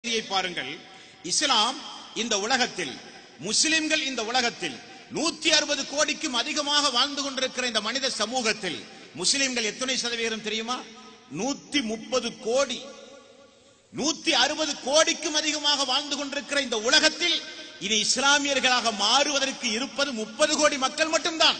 செய்தியை பாருங்கள் இஸ்லாம் இந்த உலகத்தில் முஸ்லிம்கள் இந்த உலகத்தில் நூத்தி அறுபது கோடிக்கும் அதிகமாக வாழ்ந்து கொண்டிருக்கிற இந்த மனித சமூகத்தில் முஸ்லிம்கள் எத்தனை சதவீதம் தெரியுமா நூத்தி முப்பது கோடி நூத்தி அறுபது கோடிக்கும் அதிகமாக வாழ்ந்து கொண்டிருக்கிற இந்த உலகத்தில் இனி இஸ்லாமியர்களாக மாறுவதற்கு இருப்பது முப்பது கோடி மக்கள் மட்டும்தான்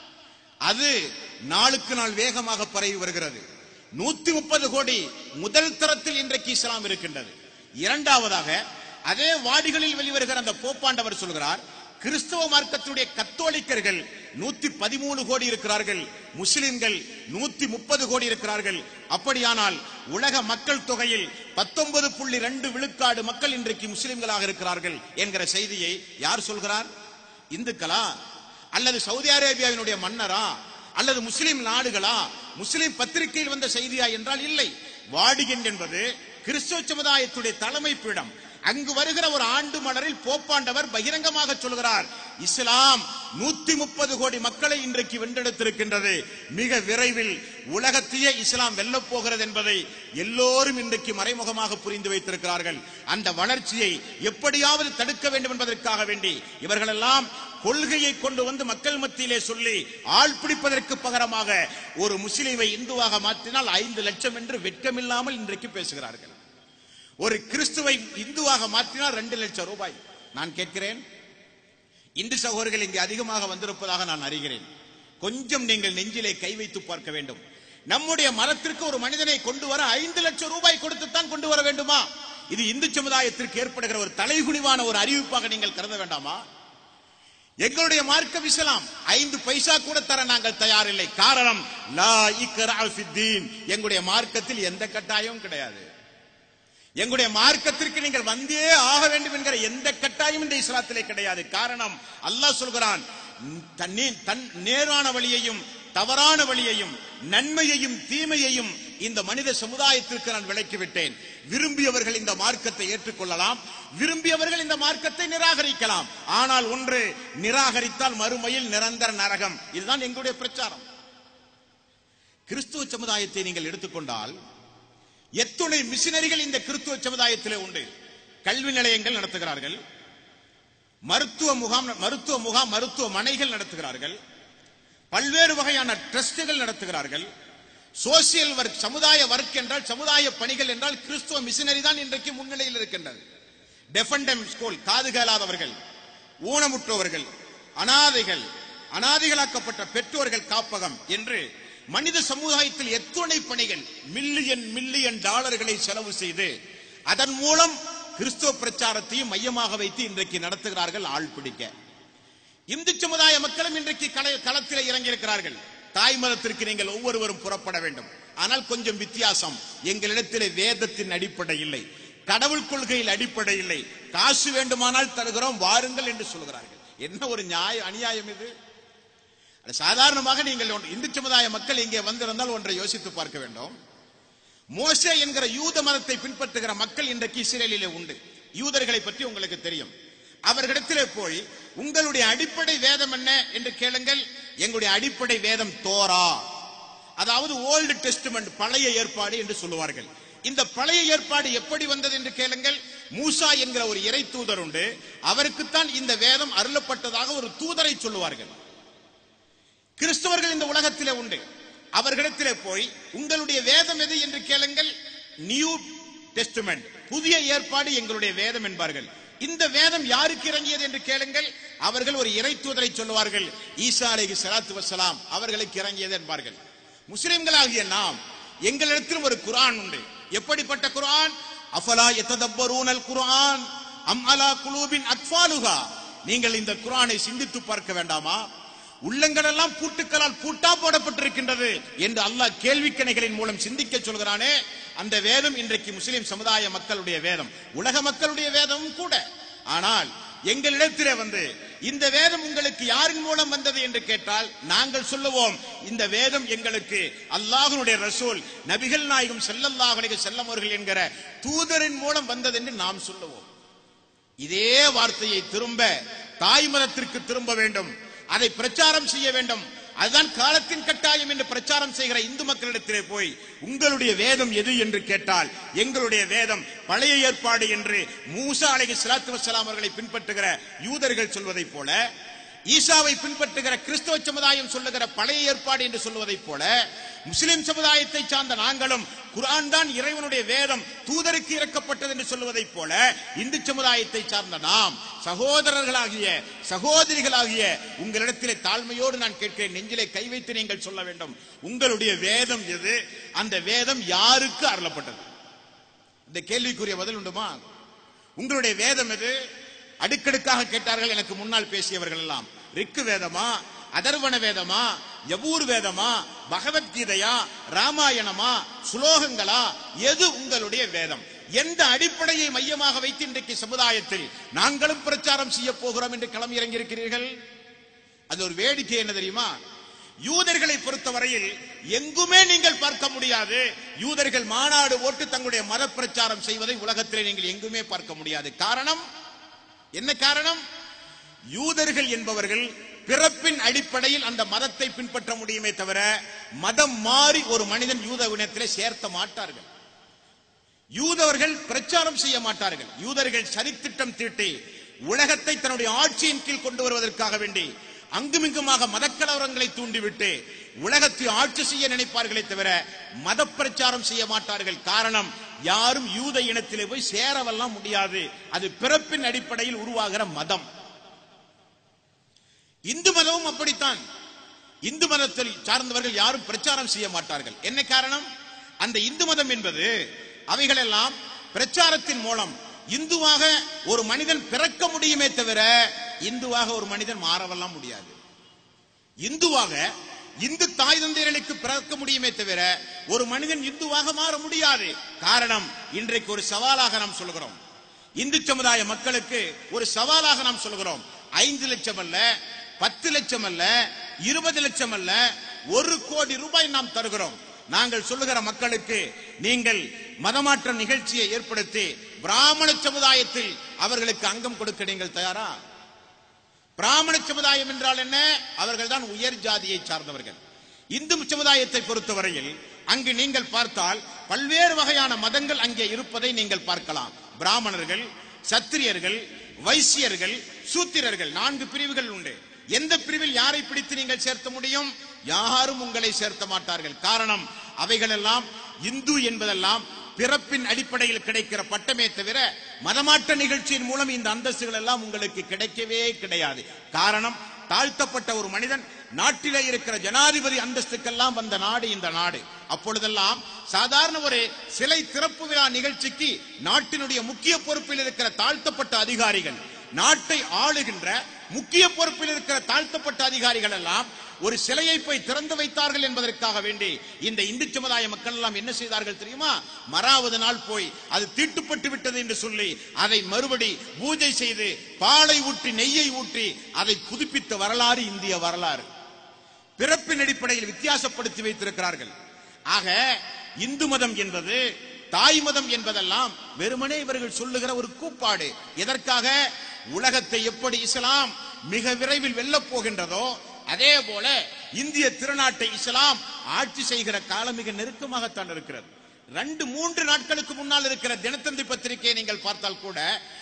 அது நாளுக்கு நாள் வேகமாக பரவி வருகிறது நூத்தி முப்பது கோடி முதல் தரத்தில் இன்றைக்கு இஸ்லாம் இருக்கின்றது இரண்டாவதாக அதே வாடிகளில் வெளிவருகிற அந்த போப்பாண்டவர் சொல்கிறார் கிறிஸ்தவ மார்க்கத்துடைய கத்தோலிக்கர்கள் நூத்தி பதிமூணு கோடி இருக்கிறார்கள் முஸ்லிம்கள் நூத்தி முப்பது கோடி இருக்கிறார்கள் அப்படியானால் உலக மக்கள் தொகையில் பத்தொன்பது புள்ளி ரெண்டு விழுக்காடு மக்கள் இன்றைக்கு முஸ்லிம்களாக இருக்கிறார்கள் என்கிற செய்தியை யார் சொல்கிறார் இந்துக்களா அல்லது சவுதி அரேபியாவினுடைய மன்னரா அல்லது முஸ்லிம் நாடுகளா முஸ்லிம் பத்திரிகையில் வந்த செய்தியா என்றால் இல்லை வாடிகன் என்பது கிறிஸ்தவ சமுதாயத்துடைய தலைமை பீடம் அங்கு வருகிற ஒரு ஆண்டு மலரில் போப்பாண்டவர் பகிரங்கமாக சொல்கிறார் இஸ்லாம் நூத்தி முப்பது கோடி மக்களை இன்றைக்கு வென்றெடுத்திருக்கின்றது மிக விரைவில் உலகத்தையே இஸ்லாம் வெல்லப் போகிறது என்பதை எல்லோரும் இன்றைக்கு மறைமுகமாக புரிந்து வைத்திருக்கிறார்கள் அந்த வளர்ச்சியை எப்படியாவது தடுக்க வேண்டும் என்பதற்காக வேண்டி இவர்களெல்லாம் கொள்கையை கொண்டு வந்து மக்கள் மத்தியிலே சொல்லி ஆள் பிடிப்பதற்கு பகரமாக ஒரு முஸ்லீமை இந்துவாக மாற்றினால் ஐந்து லட்சம் என்று வெட்கமில்லாமல் இன்றைக்கு பேசுகிறார்கள் ஒரு கிறிஸ்துவை இந்துவாக மாற்றினால் ரெண்டு லட்சம் ரூபாய் நான் கேட்கிறேன் இந்து சகோதரர்கள் இங்கே அதிகமாக வந்திருப்பதாக நான் அறிகிறேன் கொஞ்சம் நீங்கள் நெஞ்சிலே கை வைத்து பார்க்க வேண்டும் நம்முடைய மரத்திற்கு ஒரு மனிதனை கொண்டு வர ஐந்து லட்சம் ரூபாய் கொடுத்துத்தான் கொண்டு வர வேண்டுமா இது இந்து சமுதாயத்திற்கு ஏற்படுகிற ஒரு தலைகுனிவான ஒரு அறிவிப்பாக நீங்கள் கருத வேண்டாமா எங்களுடைய மார்க்கம் இஸ்லாம் ஐந்து பைசா கூட தர நாங்கள் தயாரில்லை காரணம் லா இக்ரா ஃபித்தீன் எங்களுடைய மார்க்கத்தில் எந்த கட்டாயமும் கிடையாது எங்களுடைய மார்க்கத்திற்கு நீங்கள் வந்தே ஆக வேண்டும் என்கிற எந்த கட்டாயம் இந்த இஸ்லாத்திலே கிடையாது காரணம் அல்லாஹ் சொல்கிறான் தன் தன் நேரான வழியையும் தவறான வழியையும் நன்மையையும் தீமையையும் இந்த மனித சமுதாயத்திற்கு நான் விளக்கி விட்டேன் விரும்பியவர்கள் இந்த மார்க்கத்தை ஏற்றுக்கொள்ளலாம் விரும்பியவர்கள் இந்த மார்க்கத்தை நிராகரிக்கலாம் ஆனால் ஒன்று நிராகரித்தால் மறுமையில் நிரந்தர நரகம் இதுதான் எங்களுடைய பிரச்சாரம் கிறிஸ்துவ சமுதாயத்தை நீங்கள் எடுத்துக்கொண்டால் எத்துணை மிஷினரிகள் இந்த கிறிஸ்துவ சமுதாயத்திலே உண்டு கல்வி நிலையங்கள் நடத்துகிறார்கள் மருத்துவ முகாம் மருத்துவ முகாம் மருத்துவ மனைகள் நடத்துகிறார்கள் பல்வேறு வகையான ட்ரஸ்டுகள் நடத்துகிறார்கள் சோசியல் ஒர்க் சமுதாய ஒர்க் என்றால் சமுதாய பணிகள் என்றால் கிறிஸ்துவ மிஷினரி தான் இன்றைக்கு முன்னிலையில் இருக்கின்றது டெஃபண்டம் ஸ்கூல் காது கேளாதவர்கள் ஊனமுற்றவர்கள் அனாதைகள் அனாதைகளாக்கப்பட்ட பெற்றோர்கள் காப்பகம் என்று மனித சமுதாயத்தில் எத்துணை பணிகள் மில்லியன் மில்லியன் டாலர்களை செலவு செய்து அதன் மூலம் கிறிஸ்துவ பிரச்சாரத்தையும் மையமாக வைத்து இன்றைக்கு நடத்துகிறார்கள் ஆள் பிடிக்க இந்து சமுதாய மக்களும் இன்றைக்கு களத்தில் இறங்கியிருக்கிறார்கள் தாய் மதத்திற்கு நீங்கள் ஒவ்வொருவரும் புறப்பட வேண்டும் ஆனால் கொஞ்சம் வித்தியாசம் எங்களிடத்திலே வேதத்தின் அடிப்படை இல்லை கடவுள் கொள்கையில் அடிப்படை இல்லை காசு வேண்டுமானால் தருகிறோம் வாருங்கள் என்று சொல்கிறார்கள் என்ன ஒரு நியாய அநியாயம் இது சாதாரணமாக நீங்கள் இந்து சமுதாய மக்கள் இங்கே வந்திருந்தால் ஒன்றை யோசித்து பார்க்க வேண்டும் மோசே என்கிற யூத மதத்தை பின்பற்றுகிற மக்கள் இன்றைக்கு இஸ்ரேலிலே உண்டு யூதர்களை பற்றி உங்களுக்கு தெரியும் அவர்களிடத்திலே போய் உங்களுடைய அடிப்படை வேதம் என்ன என்று கேளுங்கள் எங்களுடைய அடிப்படை வேதம் தோரா அதாவது ஓல்டு டெஸ்ட்மெண்ட் பழைய ஏற்பாடு என்று சொல்லுவார்கள் இந்த பழைய ஏற்பாடு எப்படி வந்தது என்று கேளுங்கள் மூசா என்கிற ஒரு இறை தூதர் உண்டு அவருக்குத்தான் இந்த வேதம் அருளப்பட்டதாக ஒரு தூதரை சொல்லுவார்கள் கிறிஸ்தவர்கள் இந்த உலகத்திலே உண்டு அவர்களிடத்திலே போய் உங்களுடைய வேதம் எது என்று கேளுங்கள் நியூ டெஸ்ட்மெண்ட் புதிய ஏற்பாடு எங்களுடைய வேதம் என்பார்கள் இந்த வேதம் யாருக்கு இறங்கியது என்று கேளுங்கள் அவர்கள் ஒரு இறை தூதரை சொல்லுவார்கள் ஈசா அலைஹி சலாத்து வசலாம் அவர்களுக்கு இறங்கியது என்பார்கள் முஸ்லிம்களாகிய நாம் எங்களிடத்தில் ஒரு குரான் உண்டு எப்படிப்பட்ட குரான் அஃபலா எத்ததப்பரூனல் குரான் அம் அலா குலூபின் அத்பாலுகா நீங்கள் இந்த குரானை சிந்தித்து பார்க்க வேண்டாமா உள்ளங்களெல்லாம் பூட்டுக்களால் பூட்டா போடப்பட்டிருக்கின்றது என்று அல்லாஹ் கேள்விக்கணைகளின் மூலம் சிந்திக்க சொல்கிறானே அந்த வேதம் இன்றைக்கு முஸ்லிம் சமுதாய மக்களுடைய வேதம் உலக மக்களுடைய வேதமும் கூட ஆனால் எங்களிடத்திலே வந்து இந்த வேதம் உங்களுக்கு யாரின் மூலம் வந்தது என்று கேட்டால் நாங்கள் சொல்லுவோம் இந்த வேதம் எங்களுக்கு அல்லாஹனுடைய ரசூல் நபிகள் நாயகம் செல்லல்லாஹுடைய செல்லமவர்கள் என்கிற தூதரின் மூலம் வந்தது என்று நாம் சொல்லுவோம் இதே வார்த்தையை திரும்ப தாய் மதத்திற்கு திரும்ப வேண்டும் அதை பிரச்சாரம் செய்ய வேண்டும் அதுதான் காலத்தின் கட்டாயம் என்று பிரச்சாரம் செய்கிற இந்து மக்களிடத்திலே போய் உங்களுடைய வேதம் எது என்று கேட்டால் எங்களுடைய வேதம் பழைய ஏற்பாடு என்று மூசா அலைஹி ஸலாத்து வஸ்ஸலாம் அவர்களை பின்பற்றுகிற யூதர்கள் சொல்வதைப் போல ஈசாவை பின்பற்றுகிற கிறிஸ்தவ சமுதாயம் சொல்லுகிற பழைய ஏற்பாடு என்று சொல்வதைப் போல முஸ்லிம் சமுதாயத்தை சார்ந்த நாங்களும் குர்ஆன் தான் இறைவனுடைய வேதம் தூதருக்கு இறக்கப்பட்டது என்று சொல்வதைப் போல இந்து சமுதாயத்தை சார்ந்த நாம் சகோதரர்களாகிய சகோதரிகளாகிய உங்களிடத்திலே தாழ்மையோடு நான் கேட்கிறேன் நெஞ்சிலே கை வைத்து நீங்கள் சொல்ல வேண்டும் உங்களுடைய வேதம் எது அந்த வேதம் யாருக்கு அருளப்பட்டது இந்த கேள்விக்குரிய பதில் உண்டுமா உங்களுடைய வேதம் எது அடுக்கடுக்காக கேட்டார்கள் எனக்கு முன்னால் பேசியவர்கள் எல்லாம் ரிக்கு வேதமா அதர்வண வேதமா யபூர் வேதமா பகவத்கீதையா ராமாயணமா சுலோகங்களா எது உங்களுடைய வேதம் எந்த அடிப்படையை மையமாக வைத்து இன்றைக்கு சமுதாயத்தில் நாங்களும் பிரச்சாரம் செய்ய போகிறோம் என்று களம் இறங்கியிருக்கிறீர்கள் அது ஒரு வேடிக்கை என்ன தெரியுமா யூதர்களை பொறுத்தவரையில் எங்குமே நீங்கள் பார்க்க முடியாது யூதர்கள் மாநாடு ஓட்டு தங்களுடைய மத பிரச்சாரம் செய்வதை உலகத்திலே நீங்கள் எங்குமே பார்க்க முடியாது காரணம் என்ன காரணம் யூதர்கள் என்பவர்கள் பிறப்பின் அடிப்படையில் அந்த மதத்தை பின்பற்ற முடியுமே தவிர மதம் மாறி ஒரு மனிதன் யூத இனத்திலே சேர்த்த மாட்டார்கள் யூதவர்கள் பிரச்சாரம் செய்ய மாட்டார்கள் யூதர்கள் சரித்திட்டம் தீட்டி உலகத்தை தன்னுடைய ஆட்சியின் கீழ் கொண்டு வருவதற்காக வேண்டி அங்குமிங்குமாக மதக்கலவரங்களை தூண்டிவிட்டு உலகத்தை ஆட்சி செய்ய நினைப்பார்களே தவிர மத பிரச்சாரம் செய்ய மாட்டார்கள் காரணம் யாரும் யூத இனத்திலே போய் சேரவெல்லாம் முடியாது அது பிறப்பின் அடிப்படையில் உருவாகிற மதம் இந்து மதமும் அப்படித்தான் இந்து மதத்தில் சார்ந்தவர்கள் யாரும் பிரச்சாரம் செய்ய மாட்டார்கள் என்ன காரணம் அந்த இந்து மதம் என்பது அவைகளெல்லாம் பிரச்சாரத்தின் மூலம் இந்துவாக ஒரு மனிதன் பிறக்க முடியுமே தவிர இந்துவாக ஒரு மனிதன் மாறவெல்லாம் முடியாது இந்துவாக இந்து தாய் தந்தையர்களுக்கு பிறக்க முடியுமே தவிர ஒரு மனிதன் இந்துவாக மாற முடியாது காரணம் இன்றைக்கு ஒரு சவாலாக நாம் சொல்கிறோம் இந்து சமுதாய மக்களுக்கு ஒரு சவாலாக நாம் சொல்கிறோம் ஐந்து லட்சம் அல்ல பத்து லட்சம் அல்ல இருபது லட்சம் அல்ல ஒரு கோடி ரூபாய் நாம் தருகிறோம் நாங்கள் சொல்லுகிற மக்களுக்கு நீங்கள் மதமாற்ற நிகழ்ச்சியை ஏற்படுத்தி பிராமண சமுதாயத்தில் அவர்களுக்கு அங்கம் கொடுக்க நீங்கள் தயாரா பிராமண சமுதாயம் என்றால் என்ன அவர்கள் தான் உயர் ஜாதியை சார்ந்தவர்கள் இந்து சமுதாயத்தை பொறுத்தவரையில் அங்கு நீங்கள் பார்த்தால் பல்வேறு வகையான மதங்கள் அங்கே இருப்பதை நீங்கள் பார்க்கலாம் பிராமணர்கள் சத்திரியர்கள் வைசியர்கள் சூத்திரர்கள் நான்கு பிரிவுகள் உண்டு எந்த பிரிவில் யாரை பிடித்து நீங்கள் சேர்த்த முடியும் யாரும் உங்களை சேர்த்த மாட்டார்கள் காரணம் அவைகளெல்லாம் இந்து என்பதெல்லாம் பிறப்பின் அடிப்படையில் கிடைக்கிற பட்டமே தவிர மதமாற்ற நிகழ்ச்சியின் மூலம் இந்த அந்தஸ்துகள் எல்லாம் உங்களுக்கு கிடைக்கவே கிடையாது காரணம் தாழ்த்தப்பட்ட ஒரு மனிதன் நாட்டிலே இருக்கிற ஜனாதிபதி அந்தஸ்துக்கெல்லாம் வந்த நாடு இந்த நாடு அப்பொழுதெல்லாம் சாதாரண ஒரு சிலை திறப்பு விழா நிகழ்ச்சிக்கு நாட்டினுடைய முக்கிய பொறுப்பில் இருக்கிற தாழ்த்தப்பட்ட அதிகாரிகள் நாட்டை ஆளுகின்ற முக்கிய பொறுப்பில் இருக்கிற தாழ்த்தப்பட்ட அதிகாரிகள் எல்லாம் ஒரு சிலையை போய் திறந்து வைத்தார்கள் என்பதற்காக வேண்டி இந்த இந்து சமுதாய மக்கள் எல்லாம் என்ன செய்தார்கள் தெரியுமா மறாவது நாள் போய் அது தீட்டுப்பட்டு விட்டது என்று சொல்லி அதை மறுபடி பூஜை செய்து பாலை ஊற்றி நெய்யை ஊற்றி அதை புதுப்பித்த வரலாறு இந்திய வரலாறு பிறப்பின் அடிப்படையில் வித்தியாசப்படுத்தி வைத்திருக்கிறார்கள் ஆக இந்து மதம் என்பது தாய் மதம் என்பதெல்லாம் வெறுமனே இவர்கள் சொல்லுகிற ஒரு கூப்பாடு எதற்காக உலகத்தை எப்படி இஸ்லாம் மிக விரைவில் வெல்லப் போகின்றதோ அதே போல இந்திய திருநாட்டை இஸ்லாம் ஆட்சி செய்கிற காலம் மிக நெருக்கமாகத்தான் இருக்கிறது ரெண்டு மூன்று நாட்களுக்கு முன்னால் இருக்கிற தினத்தந்தி பத்திரிகையை நீங்கள் பார்த்தால் கூட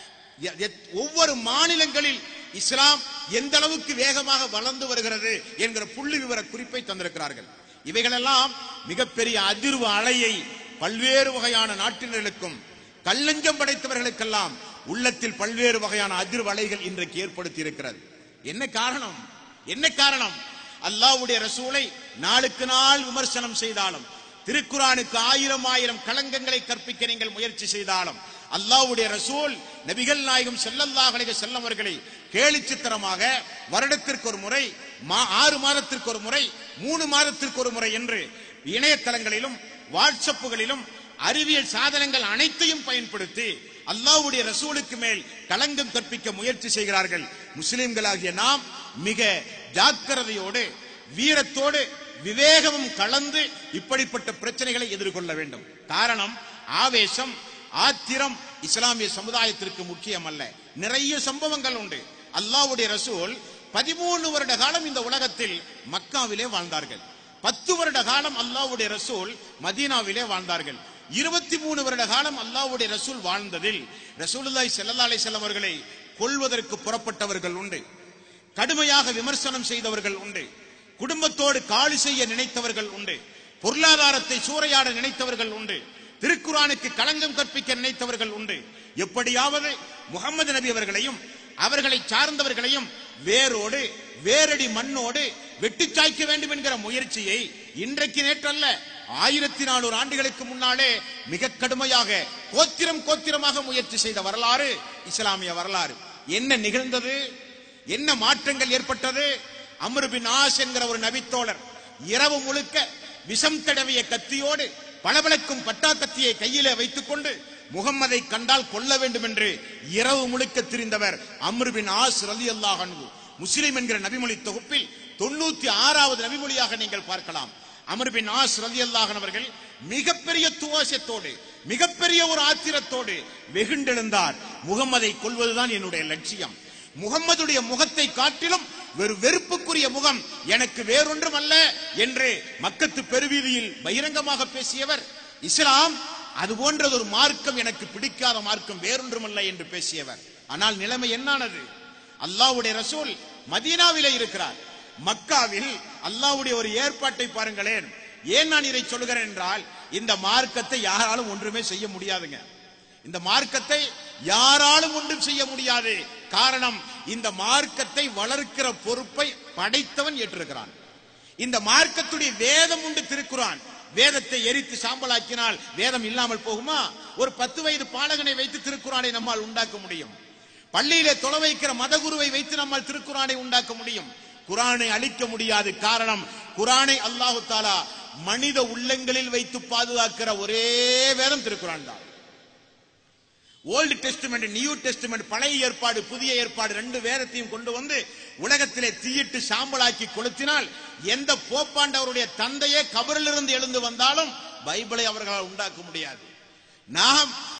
எ- எ- ஒவ்வொரு மாநிலங்களில் இஸ்லாம் எந்த அளவுக்கு வேகமாக வளர்ந்து வருகிறது என்கிற புள்ளி விவர குறிப்பை தந்திருக்கிறார்கள் இவைகளெல்லாம் மிகப்பெரிய அதிர்வு அலையை பல்வேறு வகையான நாட்டினர்களுக்கும் கல்லஞ்சம் படைத்தவர்களுக்கெல்லாம் உள்ளத்தில் பல்வேறு வகையான அதிர்வு அலைகள் இன்றைக்கு ஏற்படுத்தி இருக்கிறது என்ன காரணம் என்ன காரணம் அல்லாஹ்வுடைய ரசூலை நாளுக்கு நாள் விமர்சனம் செய்தாலும் திருக்குரானுக்கு ஆயிரம் ஆயிரம் களங்கங்களை கற்பிக்க நீங்கள் முயற்சி செய்தாலும் அல்லாஹ்வுடைய ரசூல் நபிகள் நாயகம் ஸல்லல்லாஹு அலைஹி வஸல்லம் அவர்களை கேலிச்சித்திரமாக வருடத்திற்கு ஒரு முறை மா- ஆறு மாதத்திற்கு ஒரு முறை மூணு மாதத்திற்கு ஒரு முறை என்று இணையதளங்களிலும் வாட்ஸ்அப்புகளிலும் அறிவியல் சாதனங்கள் அனைத்தையும் பயன்படுத்தி அல்லாஹ்வுடைய ரசூலுக்கு மேல் களங்கம் கற்பிக்க முயற்சி செய்கிறார்கள் முஸ்லிம்களாகிய நாம் மிக ஜாக்கிரதையோடு வீரத்தோடு விவேகமும் கலந்து இப்படிப்பட்ட பிரச்சனைகளை எதிர்கொள்ள வேண்டும் காரணம் ஆவேசம் ஆத்திரம் இஸ்லாமிய சமுதாயத்திற்கு முக்கியம் அல்ல நிறைய சம்பவங்கள் உண்டு அல்லாஹ்வுடைய ரசூல் பதிமூணு வருட காலம் இந்த உலகத்தில் மக்காவிலே வாழ்ந்தார்கள் பத்து வருட காலம் அல்லாஹ்வுடைய ரசூல் மதீனாவிலே வாழ்ந்தார்கள் இருபத்தி மூணு வருட காலம் அல்லாஹ்வுடைய ரசூல் வாழ்ந்ததில் ரசூலுல்லாஹி ஸல்லல்லாஹு அலைஹி வஸல்லம் அவர்களை கொல்வதற்கு புறப்பட்டவர்கள் உண்டு கடுமையாக விமர்சனம் செய்தவர்கள் உண்டு குடும்பத்தோடு காலி செய்ய நினைத்தவர்கள் உண்டு பொருளாதாரத்தை சூறையாட நினைத்தவர்கள் உண்டு திருக்குரானுக்கு களங்கம் கற்பிக்க நினைத்தவர்கள் உண்டு எப்படியாவது முகமது நபி அவர்களையும் அவர்களை சார்ந்தவர்களையும் வேரோடு வேரடி மண்ணோடு வெட்டி சாய்க்க வேண்டும் என்கிற முயற்சியை இன்றைக்கு நேற்றல்ல ஆயிரத்தி நானூறு ஆண்டுகளுக்கு முன்னாலே மிக கடுமையாக கோத்திரம் கோத்திரமாக முயற்சி செய்த வரலாறு இஸ்லாமிய வரலாறு என்ன நிகழ்ந்தது என்ன மாற்றங்கள் ஏற்பட்டது அம்ரு பின் ஆஸ் என்கிற ஒரு நபித்தோழர் இரவு முழுக்க விஷம் தடவிய கத்தியோடு பளபளக்கும் பட்டா கத்தியை கையிலே வைத்துக் கொண்டு முகம்மதை கண்டால் கொல்ல வேண்டும் என்று இரவு முழுக்க திரிந்தவர் அம்ரு பின் ஆஸ் ரலி அல்லாஹ் முஸ்லிம் என்கிற நபிமொழி தொகுப்பில் தொண்ணூத்தி ஆறாவது நபிமொழியாக நீங்கள் பார்க்கலாம் அமர் பின் ஆஸ் ரலி அவர்கள் மிகப்பெரிய துவாசத்தோடு மிகப்பெரிய ஒரு ஆத்திரத்தோடு வெகுண்டெழுந்தார் முகம்மதை கொல்வதுதான் என்னுடைய லட்சியம் முகம்மதுடைய முகத்தை காட்டிலும் வெறு வெறுப்புக்குரிய முகம் எனக்கு வேறொன்றும் அல்ல என்று மக்கத்து பெருவீதியில் பகிரங்கமாக பேசியவர் இஸ்லாம் அது போன்றது ஒரு மார்க்கம் எனக்கு பிடிக்காத மார்க்கம் வேறொன்றுமல்ல என்று பேசியவர் ஆனால் நிலைமை என்னானது அல்லாஹ்வுடைய ரசூல் மதீனாவிலே இருக்கிறார் மக்காவில் அல்லாஹ்வுடைய ஒரு ஏற்பாட்டை பாருங்களேன் ஏன் நான் இதை சொல்கிறேன் என்றால் இந்த மார்க்கத்தை யாராலும் ஒன்றுமே செய்ய முடியாதுங்க இந்த மார்க்கத்தை யாராலும் ஒன்றும் செய்ய முடியாது காரணம் இந்த மார்க்கத்தை வளர்க்கிற பொறுப்பை படைத்தவன் ஏற்றிருக்கிறான் இந்த மார்க்கத்துடைய வேதம் உண்டு திருக்குறான் வேதத்தை எரித்து சாம்பலாக்கினால் வேதம் இல்லாமல் போகுமா ஒரு பத்து வயது பாலகனை வைத்து திருக்குறானை நம்மால் உண்டாக்க முடியும் பள்ளியிலே தொலை வைக்கிற மதகுருவை வைத்து நம்மால் திருக்குறானை உண்டாக்க முடியும் குரானை அழிக்க முடியாது காரணம் குரானை அல்லாஹு தாலா மனித உள்ளங்களில் வைத்து பாதுகாக்கிற ஒரே வேதம் திருக்குறான் தான் ஓல்டு டெஸ்ட்மெண்ட் நியூ டெஸ்ட்மெண்ட் பழைய ஏற்பாடு புதிய ஏற்பாடு ரெண்டு வேதத்தையும் கொண்டு வந்து உலகத்திலே தீயிட்டு சாம்பலாக்கி கொளுத்தினால் எந்த போப்பாண்டவருடைய தந்தையே கபரிலிருந்து எழுந்து வந்தாலும் பைபிளை அவர்களால் உண்டாக்க முடியாது நாம்